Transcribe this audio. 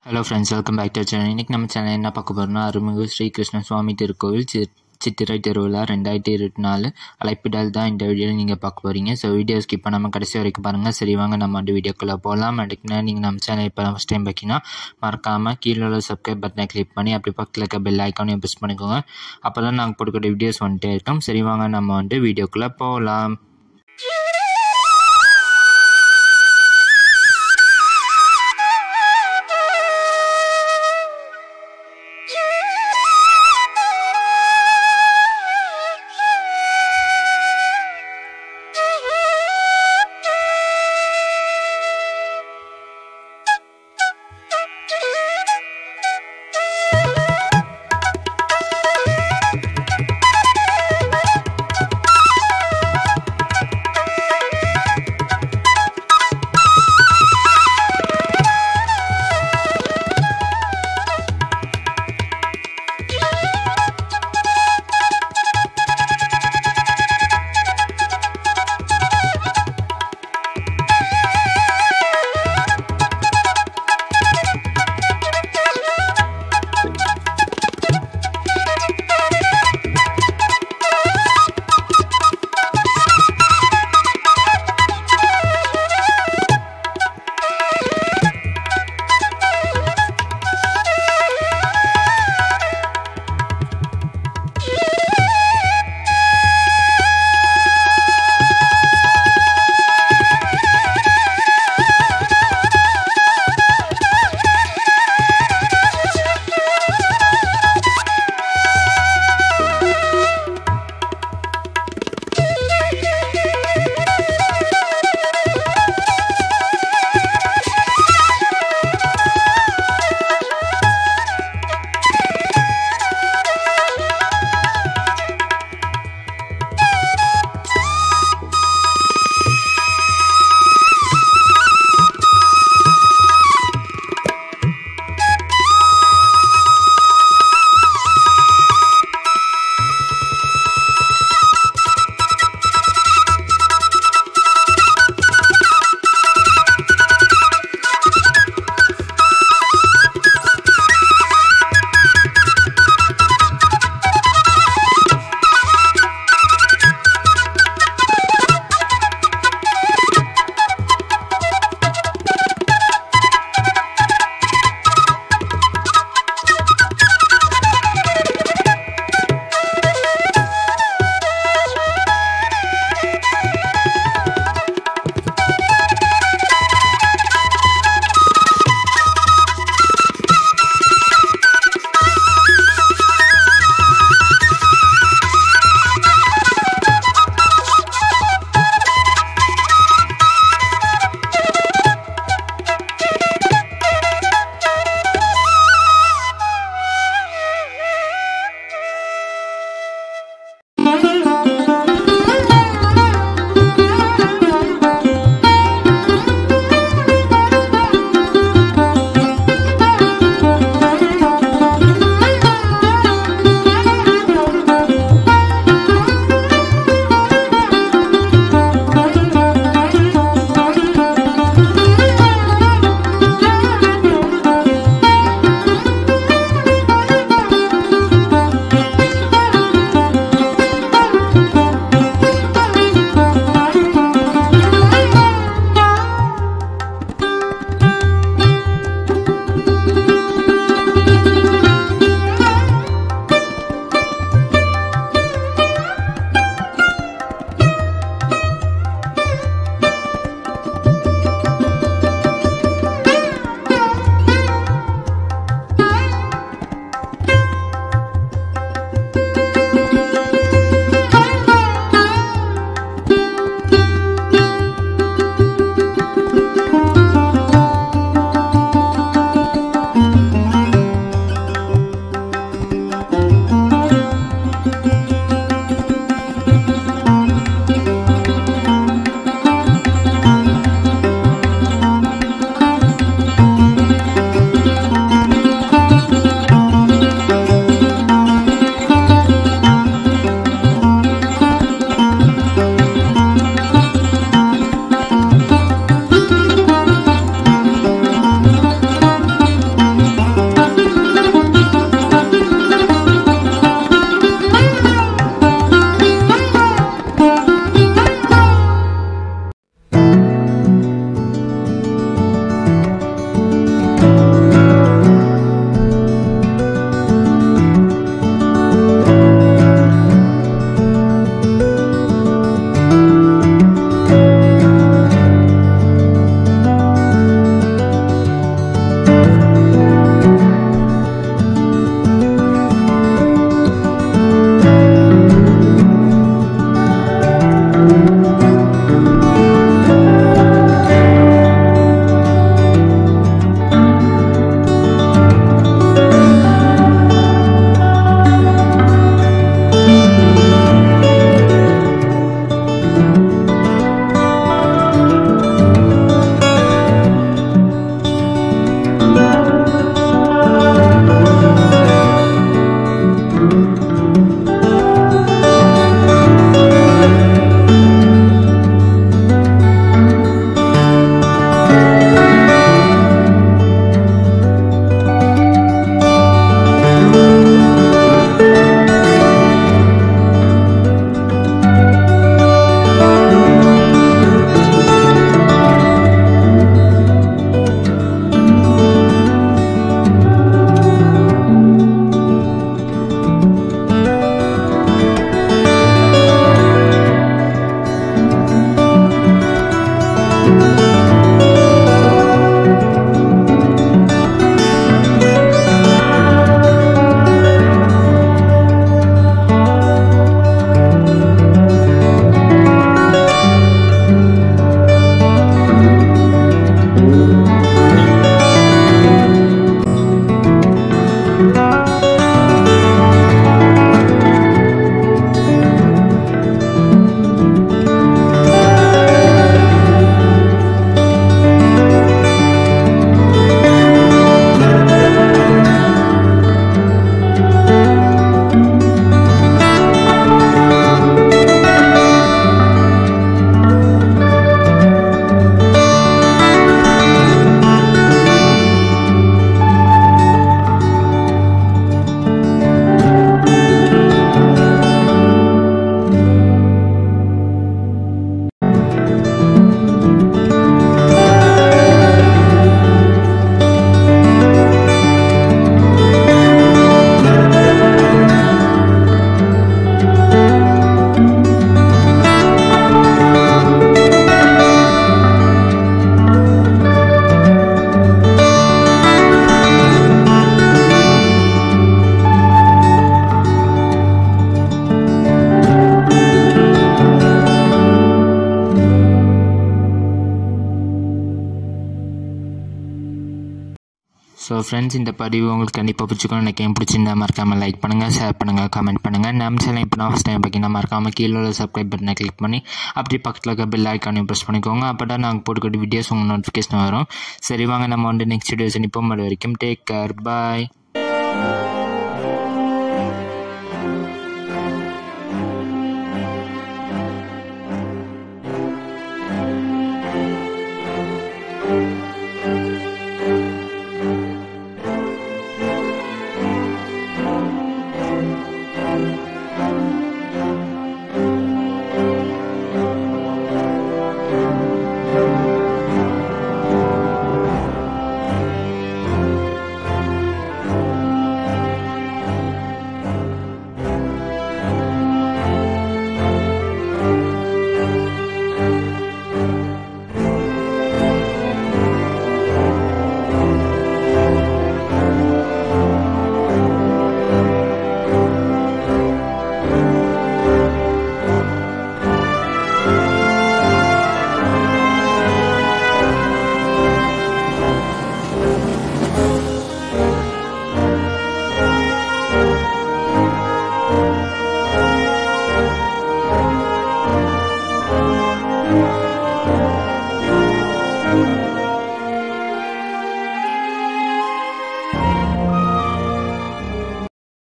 hello friends welcome back to channel இன்றைக்கி நம்ம channel என்ன பார்க்க போகிறோம்னா அருள்மிகு ஸ்ரீகிருஷ்ண சுவாமி திருக்கோவில் சி சித்திரை திருவிழா ரெண்டாயிரத்தி இருபத்தி நாலு அழைப்பிடல் தான் இந்த வீடியோவில் நீங்கள் பார்க்க போகிறீங்க ஸோ வீடியோ ஸ்கிப் பண்ணாமல் கடைசி வரைக்கும் பாருங்கள் சரி வாங்க நம்ம வந்து வீடியோக்குள்ளே போகலாம் அதுக்குன்னா நீங்கள் நம்ம சேனல் இப்போ ஃபஸ்ட் டைம் பார்க்கிங்கன்னா மறக்காமல் கீழே உள்ள சப்ஸ்கிரைப் பட்டனை கிளிக் பண்ணி அப்படி பக்கத்தில் இருக்க பெல் ஐக்கானையும் ப்ரெஸ் பண்ணிக்கோங்க அப்போ தான் நாங்கள் கொடுக்குற வீடியோஸ் வந்துட்டே இருக்கோம் சரி வாங்க நம்ம வந்து வீடியோக்குள்ளே போகலாம் ஃப்ரெண்ட்ஸ் இந்த பதிவு உங்களுக்கு கண்டிப்பாக பிடிச்சிக்கணும் எனக்கு ஏன் பிடிச்சிருந்தா மறக்காமல் லைக் பண்ணுங்கள் ஷேர் பண்ணுங்கள் கமெண்ட் பண்ணுங்கள் நம்ம சேனல் இப்போ நான் ஃபஸ்ட் டைம் பார்த்தீங்கன்னா மறக்காமல் கீழே உள்ள சப்ஸ்கிரைப் பட்டனை கிளிக் பண்ணி அப்படி பக்கத்தில் இருக்க பெல் ஐக்கானையும் ப்ரெஸ் பண்ணிக்கோங்க அப்போ தான் நாங்கள் போட்டுக்கிட்ட வீடியோஸ் உங்கள் நோட்டிஃபிகேஷன் வரும் சரி வாங்க நம்ம வந்து நெக்ஸ்ட் வீடியோஸ் நிப்போம் அது வரைக்கும் டேக் கேர் பாய்